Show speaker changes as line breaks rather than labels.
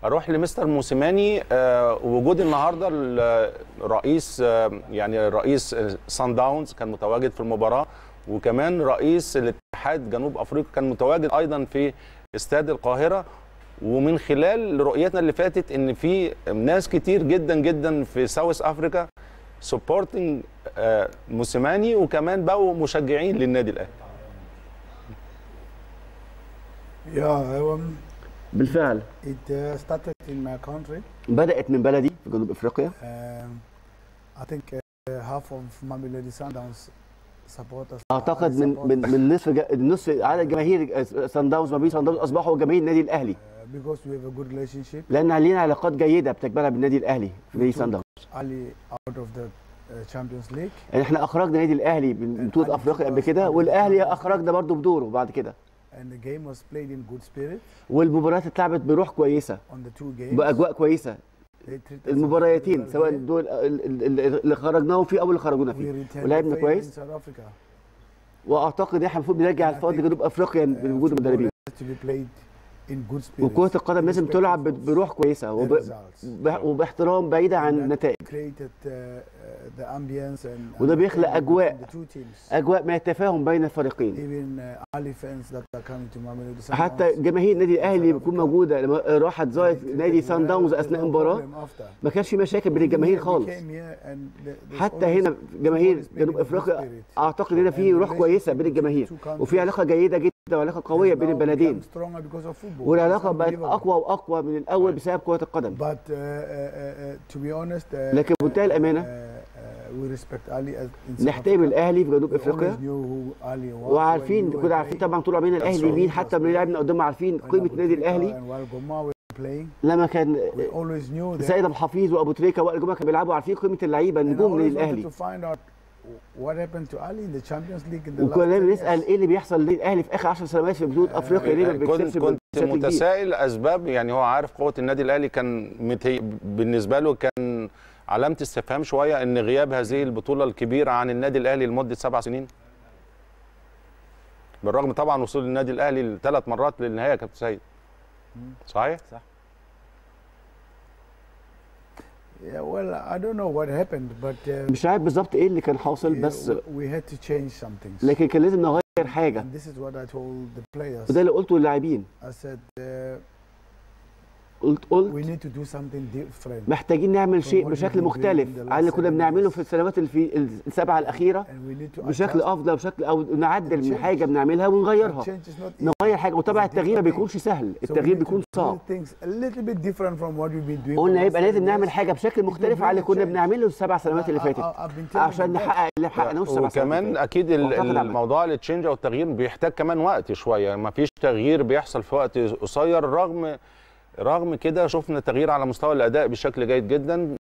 اروح لمستر موسيماني آه، وجود النهارده الرئيس آه، يعني رئيس سان داونز كان متواجد في المباراه وكمان رئيس الاتحاد جنوب افريقيا كان متواجد ايضا في استاد القاهره ومن خلال رؤيتنا اللي فاتت ان في ناس كتير جدا جدا في ساوث افريكا سبورتنج موسيماني وكمان بقوا مشجعين للنادي الاهلي
Yeah, um,
بالفعل
it uh, started in my country.
بدات من بلدي في جنوب افريقيا
Um, I think uh, half of Mamelodi Sundowns supporters.
اعتقد
are
من
support-
من من نصف جا- نصف عدد جماهير سان داونز ما بين سان داونز اصبحوا جماهير النادي الاهلي
uh, because we have a good relationship.
لان علينا علاقات جيده بتجمعنا بالنادي الاهلي في نادي سان داونز
Ali out of the uh, Champions League.
يعني احنا اخرجنا النادي الاهلي من بطوله افريقيا قبل كده والاهلي اخرجنا برضه بدوره بعد كده
And the game was played in good spirit
والمباريات اتلعبت بروح كويسه
on the two games.
باجواء كويسه
They treated us
المباريتين
very
سواء
well.
دول ال- ال- ال- اللي خرجناهم فيه او اللي خرجونا
We
فيه
returned
ولعبنا
the favor in
كويس
South Africa.
واعتقد احنا المفروض نرجع الفضل جنوب افريقيا
Uh,
بوجود
football
المدربين
has to be played in good spirit.
وكره القدم لازم تلعب ب- بروح كويسه
The
وب...
results.
وب- وباحترام بعيدا عن
And that
النتائج
created uh, uh, the ambience and
وده
and
بيخلق
between
أجواء.
the two teams.
اجواء ما التفاهم بين الفريقين
Even uh, Ali fans that are coming to Mamelodi Sundowns.
حتى جماهير النادي الاهلي بتكون موجوده لما راحت زارت
they
نادي
treated
سان
well,
داونز
there's
اثناء
no
المباراه
problem after.
ما كانش في مشاكل بين الجماهير
We
خالص
came here and the- there's
حتى
always
هنا جماهير
football is played
جنوب
in good
افريقيا
spirit.
اعتقد هنا في
And
روح كويسه
relationship
بين
between
الجماهير
two countries
وفي علاقه جيده جدا وعلاقه قويه
has
بين
now
البلدين
become stronger because of football.
والعلاقه
It's
بقت
unbelievable.
اقوى واقوى من الاول بسبب كره القدم
But uh, uh, uh, to be honest, uh,
لكن بمنتهى
uh,
الامانه
uh, we respect Ali as in South
نحترم
Africa.
الاهلي في جنوب
We
افريقيا
always knew who Ali was
وعارفين
when we were
كنا عارفين
playing.
طبعا طول عمرنا الاهلي مين حتى من لعبنا قدام عارفين
When
قيمه
Abu
النادي
Trika
الاهلي
and Wael Goma were playing,
لما كان
we always knew that.
سيد ابو حفيظ وابو تريكه وائل جمعه كانوا بيلعبوا عارفين قيمه اللعيبه
And I
نجوم النادي
always wanted
الاهلي
to find out what happened to Ali in the Champions League in the last
وكنا
10
بنسال
years.
ايه اللي بيحصل للاهلي في اخر 10 سنوات في بطوله افريقيا ليه ما
كنت
بيكسبش
كنت
بشكل كبير
متسائل اسباب يعني هو عارف قوه النادي الاهلي كان متهي بالنسبه له كان علامه استفهام شويه ان غياب هذه البطوله الكبيره عن النادي الاهلي لمده سبع سنين بالرغم طبعا وصول النادي الاهلي لثلاث مرات للنهايه يا كابتن سيد صحيح؟
Yeah, well, I don't know what happened, but uh,
مش عارف بالظبط ايه اللي كان حاصل
yeah,
بس
we, we had to change some things.
لكن كان لازم نغير حاجه
And this is what I told the players.
وده اللي قلته للاعبين
I said uh,
قلت
we
قلت
need to do something different.
محتاجين نعمل شيء
what
بشكل
we've been doing
مختلف
in the
عن اللي
last
كنا
seven
بنعمله
years.
في السنوات اللي في السبعه الاخيره
And we need to
بشكل
adjust.
افضل بشكل او نعدل من
change.
حاجه بنعملها ونغيرها
Change is not easy.
نغير حاجه وطبعا
It's a
التغيير ما
different
بيكونش سهل
So we
التغيير
need to
بيكون
do
صعب
things a little bit different from what we've been doing. for
قلنا
the
يبقى
last
لازم
seven
نعمل
years.
حاجه بشكل مختلف عن اللي كنا بنعمله السبع سنوات اللي
I- I-
فاتت
I've been telling
عشان
them that.
نحقق اللي ما حققناهوش السبع سنوات اللي
وكمان
فاتت.
اكيد ال-
وأعتقد عمل.
الموضوع التشينج او التغيير بيحتاج كمان وقت شويه ما فيش تغيير بيحصل في وقت قصير رغم رغم كده شفنا تغيير على مستوى الاداء بشكل جيد جدا